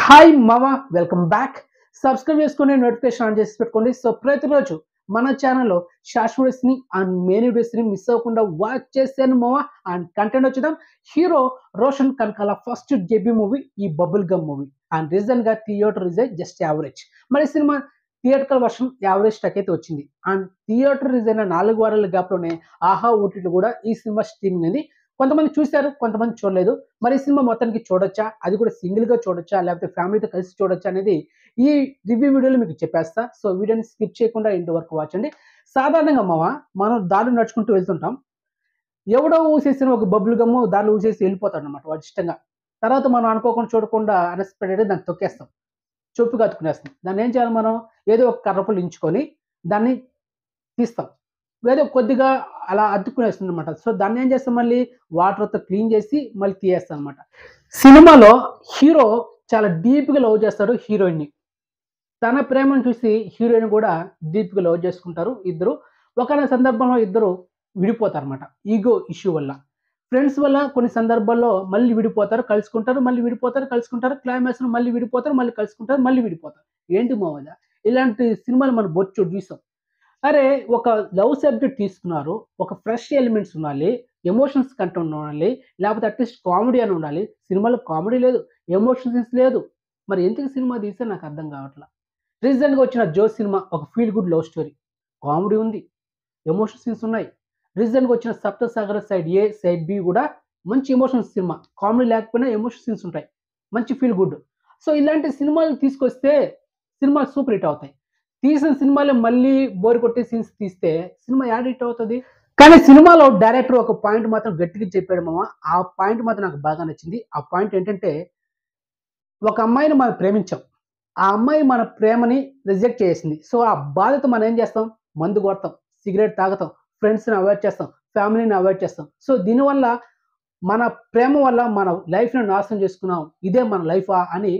hi మామ welcome back subscribe చేసుకుని notification on చేసి పెట్టుకోండి సో ప్రతిరోజు మన ఛానల్లో షార్ట్ వీడియోస్ ని అండ్ మెయిన్ వీడియోస్ ని మిస్ అవ్వకుండా వాచ్ చేశాను మామ అండ్ కంటెంట్ వచ్చేద్దాం hero Roshan Kanakala first debut movie ఈ bubble gum movie and reason గా థియేటర్ రిజైన్ జస్ట్ యావరేజ్ మరి ఈ సినిమా థియేటర్ వర్షన్ యావరేజ్ టక్ అయితే వచ్చింది అండ్ థియేటర్ రిలీజ్ అయిన నాలుగు వారాల గ్యాప్ లోనే ఆహా ఓటీటీ కూడా ఈ సినిమా స్ట్రీమింగ్ అనేది కొంతమంది చూశారు కొంతమంది చూడలేదు మరి ఈ సినిమా మొత్తానికి చూడొచ్చా అది కూడా సింగిల్ గా చూడొచ్చా లేకపోతే ఫ్యామిలీతో కలిసి చూడొచ్చా అనేది ఈ రివ్యూ వీడియోలో మీకు చెప్పేస్తా సో వీడియోని స్కిప్ చేయకుండా ఇంటి వరకు వాచండి సాధారణంగా మామ మనం దారి నడుచుకుంటూ వెళ్తుంటాం ఎవడో ఊసేసిన ఒక బబ్బులు గమ్ము దారిలో ఊసేసి వెళ్ళిపోతాడు అనమాట వాడు ఇష్టంగా తర్వాత మనం అనుకోకుండా చూడకుండా అన్ఎక్స్పెక్టెడ్ దాన్ని తొక్కేస్తాం చొప్పు కత్తుకునేస్తాం దాన్ని ఏం చేయాలి మనం ఏదో ఒక కర్రపులు ఇంచుకొని దాన్ని తీస్తాం ఏదో కొద్దిగా అలా అద్దుకునేస్తుంది అనమాట సో దాన్ని ఏం చేస్తాం మళ్ళీ వాటర్తో క్లీన్ చేసి మళ్ళీ తీయేస్తాం అనమాట సినిమాలో హీరో చాలా డీప్గా లవ్ చేస్తాడు హీరోయిన్ని తన ప్రేమను చూసి హీరోయిన్ కూడా డీప్గా లవ్ చేసుకుంటారు ఇద్దరు ఒక సందర్భంలో ఇద్దరు విడిపోతారు అనమాట ఈగో ఇష్యూ వల్ల ఫ్రెండ్స్ వల్ల కొన్ని సందర్భాల్లో మళ్ళీ విడిపోతారు కలుసుకుంటారు మళ్ళీ విడిపోతారు కలుసుకుంటారు క్లైమాక్స్ మళ్ళీ విడిపోతారు మళ్ళీ కలుసుకుంటారు మళ్ళీ విడిపోతారు ఏంటి మావద ఇలాంటి సినిమాలు మనం బొచ్చు చూసాం అరే ఒక లవ్ సబ్జెక్ట్ తీసుకున్నారు ఒక ఫ్రెష్ ఎలిమెంట్స్ ఉండాలి ఎమోషన్స్ కంటెంట్ ఉండాలి లేకపోతే అట్లీస్ట్ కామెడీ అని ఉండాలి సినిమాలో కామెడీ లేదు ఎమోషన్స్ లేదు మరి ఎందుకు సినిమా తీస్తే నాకు అర్థం కావట్లా రీసెంట్గా వచ్చిన జో సినిమా ఒక feel good love story comedy ఉంది ఎమోషన్ సీన్స్ ఉన్నాయి రీసెంట్గా వచ్చిన Saptasagar side A side B కూడా మంచి ఎమోషన్స్ సినిమా కామెడీ లేకపోయినా ఎమోషన్ సీన్స్ ఉంటాయి మంచి ఫీల్ గుడ్ సో ఇలాంటి సినిమాలు తీసుకొస్తే సినిమాలు సూపర్ హిట్ అవుతాయి తీసిన సినిమాలో మళ్ళీ బోర్ కొట్టే సీన్స్ తీస్తే సినిమా యాడ్ హిట్ అవుతుంది కానీ సినిమాలో డైరెక్టర్ ఒక పాయింట్ మాత్రం గట్టిగా చెప్పాడు మామ ఆ పాయింట్ మాత్రం నాకు బాగా నచ్చింది ఆ పాయింట్ ఏంటంటే ఒక అమ్మాయిని మనం ప్రేమించాం ఆ అమ్మాయి మన ప్రేమని రిజెక్ట్ చేసింది సో ఆ బాధతో మనం ఏం చేస్తాం మందు కొడతాం సిగరెట్ తాగుతాం ఫ్రెండ్స్ని అవాయిడ్ చేస్తాం ఫ్యామిలీని అవాయిడ్ చేస్తాం సో దీనివల్ల మన ప్రేమ వల్ల మన లైఫ్ని నాశనం చేసుకున్నాం ఇదే మన లైఫా అని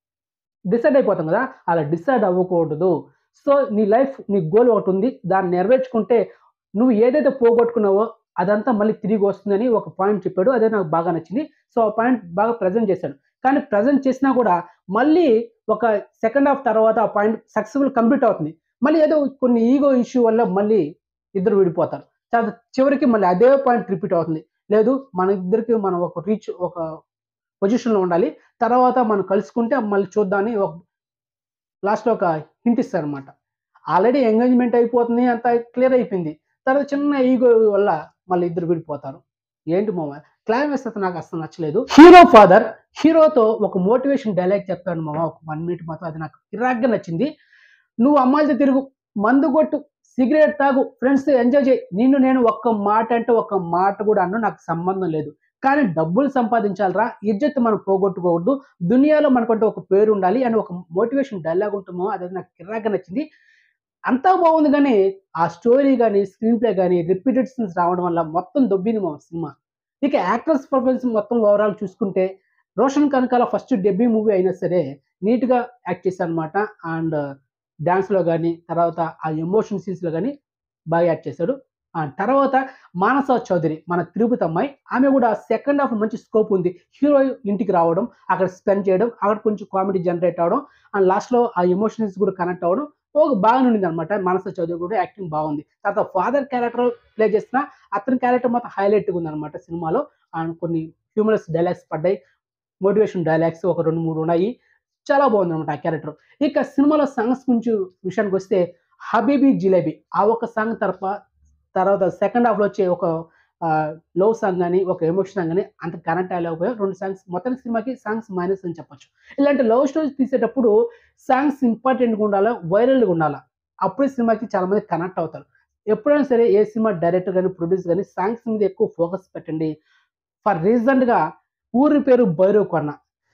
డిసైడ్ అయిపోతాం కదా అలా డిసైడ్ అవ్వకూడదు సో నీ లైఫ్ నీ గోల్ ఒకటి ఉంది దాన్ని నెరవేర్చుకుంటే నువ్వు ఏదైతే పోగొట్టుకున్నావో అదంతా మళ్ళీ తిరిగి వస్తుందని ఒక పాయింట్ చెప్పాడు అదే నాకు బాగా నచ్చింది సో ఆ పాయింట్ బాగా ప్రజెంట్ చేశాడు కానీ ప్రజెంట్ చేసినా కూడా మళ్ళీ ఒక సెకండ్ హాఫ్ తర్వాత ఆ పాయింట్ సక్సెస్ఫుల్ కంప్లీట్ అవుతుంది మళ్ళీ ఏదో కొన్ని ఈగో ఇష్యూ వల్ల మళ్ళీ ఇద్దరు విడిపోతారు తర్వాత చివరికి మళ్ళీ అదే పాయింట్ రిపీట్ అవుతుంది లేదు మన ఇద్దరికి మనం ఒక రీచ్ ఒక పొజిషన్లో ఉండాలి తర్వాత మనం కలుసుకుంటే మళ్ళీ చూద్దామని ఒక లాస్ట్లో ఒక హింట్ ఇస్తారనమాట ఆల్రెడీ ఎంగేజ్మెంట్ అయిపోతుంది అంత క్లియర్ అయిపోయింది తర్వాత చిన్న ఈగో వల్ల మళ్ళీ ఇద్దరు విడిపోతారు ఏంటి మామ క్లైమాక్స్ అయితే నాకు అసలు నచ్చలేదు హీరో ఫాదర్ హీరోతో ఒక మోటివేషన్ డైలాగ్ చెప్తాడు మామ ఒక వన్ మినిట్ మాత్రం అది నాకు ఇరాగ్గా నచ్చింది నువ్వు అమ్మాయిలతో తిరుగు మందు కొట్టు సిగరెట్ తాగు ఫ్రెండ్స్ ఎంజాయ్ చేయి నిన్ను నేను ఒక్క మాట అంటే ఒక్క మాట కూడా అన్ను నాకు సంబంధం లేదు కానీ డబ్బులు సంపాదించాలరా ఇజ్జత్ మనం పోగొట్టుకోవద్దు దునియాలో మనకంటూ ఒక పేరు ఉండాలి అని ఒక మోటివేషన్ డైలాగ్ ఉంటుందో అది నాకు కిరాగా నచ్చింది అంతా బాగుంది కానీ ఆ స్టోరీ కానీ స్క్రీన్ ప్లే కానీ రిపీటెడ్ సీన్స్ రావడం వల్ల మొత్తం దొబ్బింది మా సినిమా ఇక యాక్టర్స్ పర్ఫార్మెన్స్ మొత్తం ఓవరాల్ చూసుకుంటే Roshan Kanakala first debut movie అయినా సరే నీట్గా యాక్ట్ చేశారు అనమాట అండ్ డ్యాన్స్లో కానీ తర్వాత ఆ ఎమోషన్ సీన్స్లో కానీ బాగా యాక్ట్ చేశాడు ఆ తర్వాత మానస చౌదరి మన తిరుపతి అమ్మాయి ఆమె కూడా సెకండ్ హాఫ్ మంచి స్కోప్ ఉంది హీరో ఇంటికి రావడం అక్కడ స్పెండ్ చేయడం అక్కడ కొంచెం కామెడీ జనరేట్ అవడం అండ్ లాస్ట్లో ఆ ఎమోషన్స్ కూడా కనెక్ట్ అవ్వడం ఒక బాగా ఉండింది అనమాట మానస చౌదరి కూడా యాక్టింగ్ బాగుంది తర్వాత ఫాదర్ క్యారెక్టర్ ప్లే చేసిన అతని క్యారెక్టర్ మాత్రం హైలైట్గా ఉంది అనమాట సినిమాలో అండ్ కొన్ని హ్యూమరస్ డైలాగ్స్ పడ్డాయి మోటివేషన్ డైలాగ్స్ ఒక రెండు మూడు ఉన్నాయి చాలా బాగుంది అనమాట ఆ క్యారెక్టర్ ఇక సినిమాలో సాంగ్స్ గురించి విషయానికి వస్తే హబీబీ జిలేబీ ఆ ఒక సాంగ్ తరఫ తర్వాత సెకండ్ హాఫ్లో వచ్చే ఒక లవ్ సాంగ్ కానీ ఒక ఎమోషన్ సాంగ్ కానీ అంత కనెక్ట్ అవ్వలేకపోయా రెండు సాంగ్స్ మొత్తం సినిమాకి సాంగ్స్ మైనస్ అని చెప్పొచ్చు ఇలాంటి లవ్ స్టోరీస్ తీసేటప్పుడు సాంగ్స్ ఇంపార్టెంట్గా ఉండాలా వైరల్గా ఉండాలా అప్పుడే సినిమాకి చాలా మంది కనెక్ట్ అవుతారు ఎప్పుడైనా సరే ఏ సినిమా డైరెక్టర్ కానీ ప్రొడ్యూసర్ కానీ సాంగ్స్ మీద ఎక్కువ ఫోకస్ పెట్టండి ఫర్ రీజెంట్గా ఊరి పేరు భైరవ్ కొన్న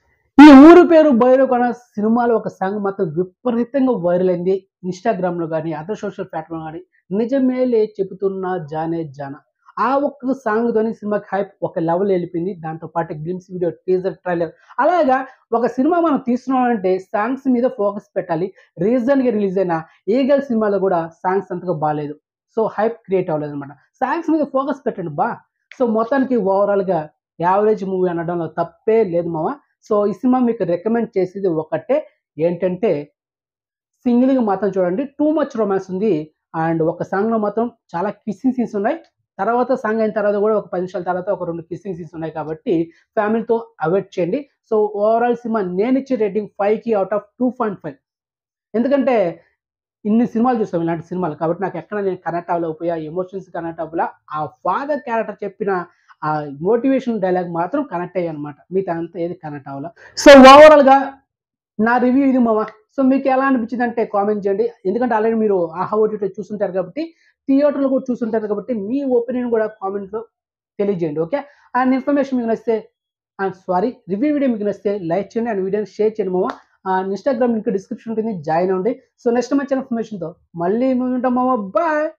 ఈ ఊరు పేరు భైరవ్ కొన్న సినిమాలో ఒక సాంగ్ మాత్రం విపరీతంగా వైరల్ అయింది ఇన్స్టాగ్రామ్లో కానీ అదర్ సోషల్ ప్లాట్ఫామ్ కానీ నిజమేలే చెబుతున్నా జానే జానా ఆ ఒక్క సాంగ్ తోని సినిమాకి హైప్ ఒక లెవెల్ వెళ్ళిపోయింది దాంతో పాటు గ్లిమ్స్ వీడియో టీజర్ ట్రైలర్ అలాగా ఒక సినిమా మనం తీస్తున్నామంటే సాంగ్స్ మీద ఫోకస్ పెట్టాలి రీజన్గా రిలీజ్ అయిన ఈగల్ సినిమాలో కూడా సాంగ్స్ అంతగా బాగాలేదు సో హైప్ క్రియేట్ అవ్వలేదు అనమాట సాంగ్స్ మీద ఫోకస్ పెట్టండి బా సో మొత్తానికి ఓవరాల్గా యావరేజ్ మూవీ అనడంలో తప్పే లేదు మామ సో ఈ సినిమా మీకు రికమెండ్ చేసేది ఒకటే ఏంటంటే సింగిల్గా మాత్రం చూడండి టూ మచ్ రొమాన్స్ ఉంది అండ్ ఒక సాంగ్లో మాత్రం చాలా కిస్సింగ్ సీన్స్ ఉన్నాయి తర్వాత సాంగ్ అయిన తర్వాత కూడా ఒక పది నిమిషాల తర్వాత ఒక రెండు కిస్సింగ్ సీన్స్ ఉన్నాయి కాబట్టి ఫ్యామిలీతో అవాయిడ్ చేయండి సో ఓవరాల్ సినిమా నేను ఇచ్చే రేటింగ్ ఫైవ్కి out of two point five ఎందుకంటే ఇన్ని సినిమాలు చూస్తాం ఇలాంటి సినిమాలు కాబట్టి నాకు ఎక్కడ నేను కనెక్ట్ అవ్వలేకపోయా ఎమోషన్స్ కనెక్ట్ అవ్వలే ఆ ఫాదర్ క్యారెక్టర్ చెప్పిన ఆ మోటివేషన్ డైలాగ్ మాత్రం కనెక్ట్ అయ్యాయి అనమాట మిగతా అంతా ఏది కనెక్ట్ అవ్వాల సో ఓవరాల్గా నా రివ్యూ ఇది మామ సో మీకు ఎలా అనిపించింది అంటే కామెంట్ చేయండి ఎందుకంటే ఆల్రెడీ మీరు ఆహా ఓటీటీ చూస్తుంటారు కాబట్టి థియేటర్లో కూడా చూస్తుంటారు కాబట్టి మీ ఒపీనియన్ కూడా కామెంట్లో తెలియజేయండి ఓకే అండ్ ఇన్ఫర్మేషన్ మీకు నచ్చితే అండ్ సారీ రివ్యూ వీడియో మీకు నచ్చితే లైక్ చేయండి అండ్ వీడియోని షేర్ చేయండి మామ అండ్ ఇన్స్టాగ్రామ్ లింక్ డిస్క్రిప్షన్ ఉంటుంది జాయిన్ అవ్వండి సో నెక్స్ట్ మంచి ఇన్ఫర్మేషన్తో మళ్ళీ మేము ఉంటాం మామ బాయ్